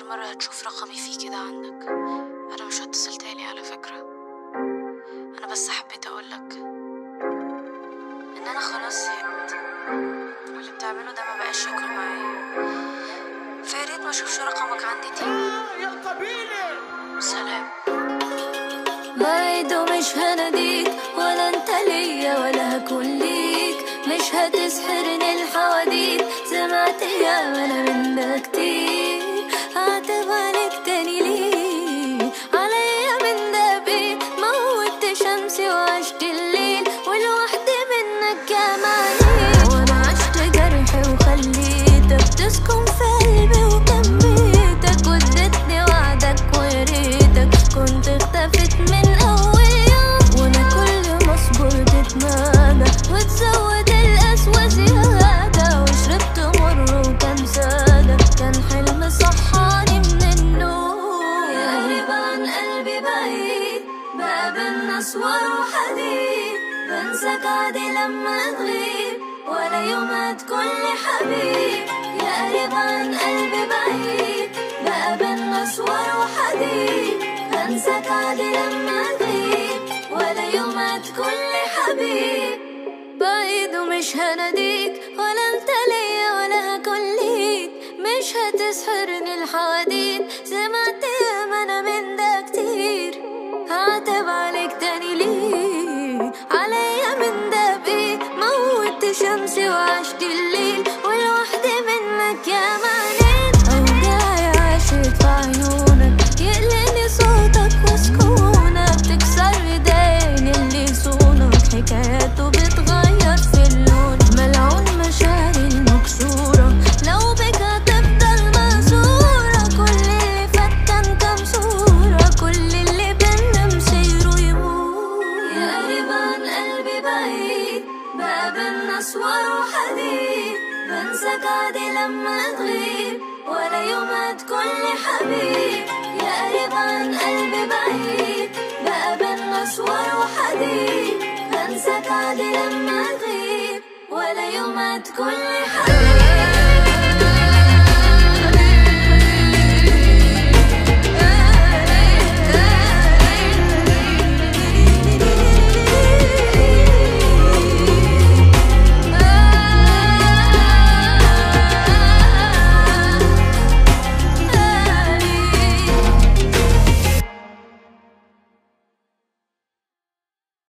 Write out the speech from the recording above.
مرة هتشوف رقمي فيه كده عندك أنا مش هتصل تاني على فكرة أنا بس حبيت أقولك إن أنا خلاص زهقت واللي بتعمله ده ما بقاش ياكل معايا فياريت ما أشوفش رقمك عندي تاني يا قبيلة سلام بعيد ومش هناديك ولا انت ليا ولا هكون ليك مش هتسحرني الحواديت سمعت يا انا من ده كتير هعتب عليك تاني ليه عليا من ده بيه موت شمسي وعشت الليل ولوحدي منك كمان وانا عشت جرحي وخليتك تسكن في قلبي وجنبيتك واديتني وعدك وريتك كنت اختفت من اول يوم وانا كل ما اصبر تتمادى وتزود القسوة زيادة وشربت مر وكان سادة كان حلم صحاني من النوم يا غريب عن قلبي بعيد باب الناس واروح حديد بنساك عادي لما تغيب ولا يوم تكون لي حبيب يا قريب عن قلبي بعيد بقى بالناس واروح حديد بنساك عادي لما تغيب ولا يوم تكون لي حبيب بعيد ومش هناديك ولا انت ليا ولا هكون ليك مش هتسحرني الحواديت سمعت ياما انا من ده كتير هعتب عليك تاني ليه عليا من ده بيه موت شمسي وعشت الليل ولوحدي منك يا معنين اوجاعي عاشت في عيونك يقلقني صوتك وسكونك تكسر ايدين اللي صونك حكاياته بتغير في اللون ملعون مشاعري المكسورة لو بك هتفضل مأسورة كل اللي فات كان كام صورة كل اللي بينا مصيره يموت يا قريب عن قلبي بعيد باب الناس واروح حديد بنساك عادي لما تغيب ولا يوم تكون لي حبيب يا قريب عن قلبي بعيد بقى بالناس واروح حديد بنساك عادي لما تغيب ولا يوم تكون لي حبيب